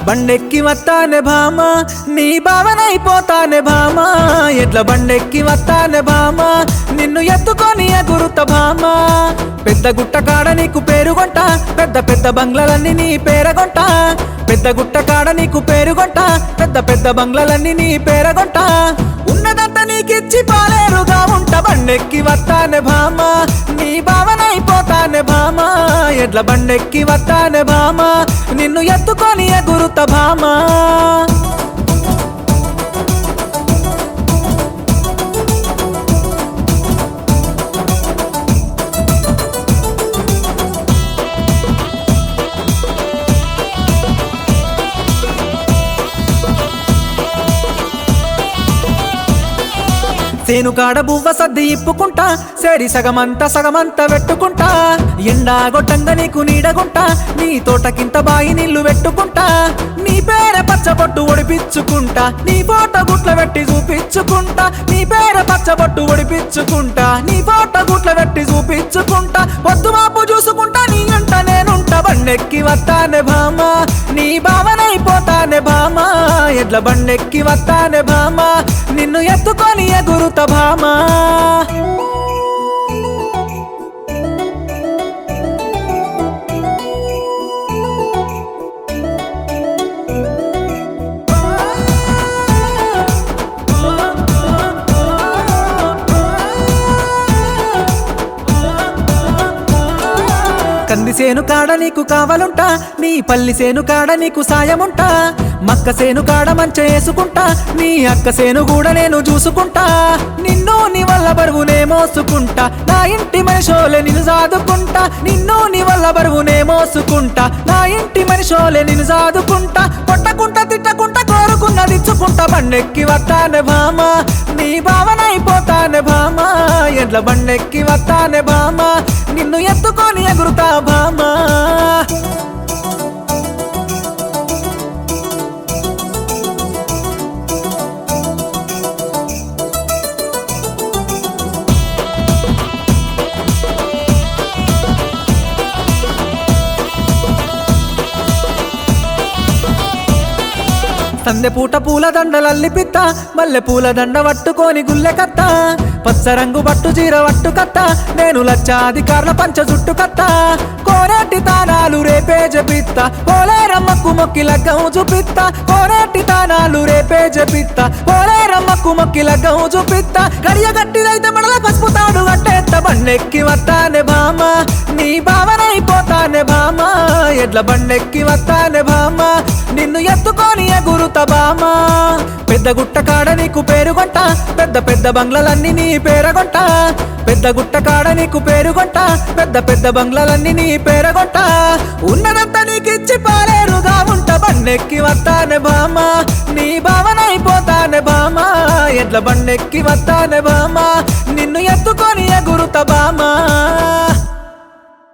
బండెక్కి వస్తానే భామ నీ భావనైపోతానే భామ ఎట్ల బండెక్కి వస్తానే భామ నిన్ను ఎత్తుకొని ఎగురుత భామ పెద్ద గుట్ట కాడ నీకు పేరుగొంట పెద్ద పెద్ద బంగ్లాలన్నీ నీ పేరగొంట పెద్ద గుట్ట కాడ నీకు పేరుగొంట పెద్ద పెద్ద బంగ్లాలన్నీ నీ పేరగొంట ఉన్నదంతా నీకిచ్చి పాలేరుగా ఉంట బండెక్కి వస్తానే భామ నీ భావనైపోతానే భామ ఎడ్ల బండెక్కి వస్తానే భామ నిన్ను ఎత్తుకొని ఎగురుత భామ సేను కాడ బువ్వ సర్ది ఇప్పుకుంటా సేడి సగమంత సగమంత పెట్టుకుంటా ఎండా గొట్టంగా నీకు నీడగుంటా నీ తోటకింత బాయి నీళ్లు పెట్టుకుంటా నీ పేర పచ్చబొట్టు ఒడిపించుకుంటా నీ ఫోటో గుట్ల పెట్టి చూపించుకుంటా నీ పేర పచ్చబొట్టు ఒడిపించుకుంటా నీ ఫోటో గుట్ల పెట్టి చూపించుకుంటా పొద్దు మాపు చూసుకుంటా నీ అంట నేనుంటా బండెక్కి వస్తానే భామ నీ భావనైపోతానే భామ ఎడ్ల బండెక్కి వస్తానే భామ నిన్ను ఎత్తుకొని ఎగురుత భామ కంది సేను కాడ నీకు కావాలుంటా నీ పల్లి సేను కాడ నీకు సాయముంటా మక్క సేను కాడ మంచ వేసుకుంటా నీ అక్క సేను కూడా నేను చూసుకుంటా నిన్ను నీ వల్ల బరువునే మోసుకుంటా నా ఇంటి మనిషోలే నిన్ను సాదుకుంటా నిన్ను నీ వల్ల బరువునే మోసుకుంటా నా ఇంటి మనిషోలే నిన్ను సాదుకుంటా కొట్టకుంటా తిట్టకుంటా కోరుకున్నది ఇచ్చుకుంటా బండెక్కి వస్తానే భామ నీ భావనైపోతానే భామ ఎడ్ల బండెక్కి వస్తానే భామ నిన్ను ఎత్తుకొని ఎగురుతా భామ సందె పూట పూల దండలల్లి పిత్త మల్లె పూల దండ పట్టుకొని గుల్లె కత్త పచ్చ రంగు పట్టు చీర పట్టు కత్త నేను లక్షాధికారుల పంచ జుట్టు కత్త కోరేటి తానాలు రేపే జపిత్త పోలేరమ్మకు మొక్కి లగ్గం చూపిత్త కోరేటి తానాలు రేపే జపిత్త పోలేరమ్మకు మొక్కి లగ్గం చూపిత్త గడియ గట్టిదైతే మడల పసుపు తాడు కట్టేత్త బండెక్కి వస్తానే భామ నీ భావనైపోతానే భామ ఎడ్ల బండెక్కి వస్తానే భామ నిన్ను ఎత్తుకొని ఎగురుత బామ పెద్ద గుట్ట కాడ నీకు పేరుగొంట పెద్ద పెద్ద బంగ్లాలన్నీ నీ పేరగొంట పెద్ద గుట్ట కాడ నీకు పేరుగొంట పెద్ద పెద్ద బంగ్లాలన్నీ నీ పేరగొంట ఉన్నదంతా నీకిచ్చి పాలేరుగా ఉంట బండెక్కి వస్తానే బామ నీ భావనైపోతానే బామ ఎడ్ల బండెక్కి వస్తానే బామ నిన్ను ఎత్తుకొని ఎగురుత బామ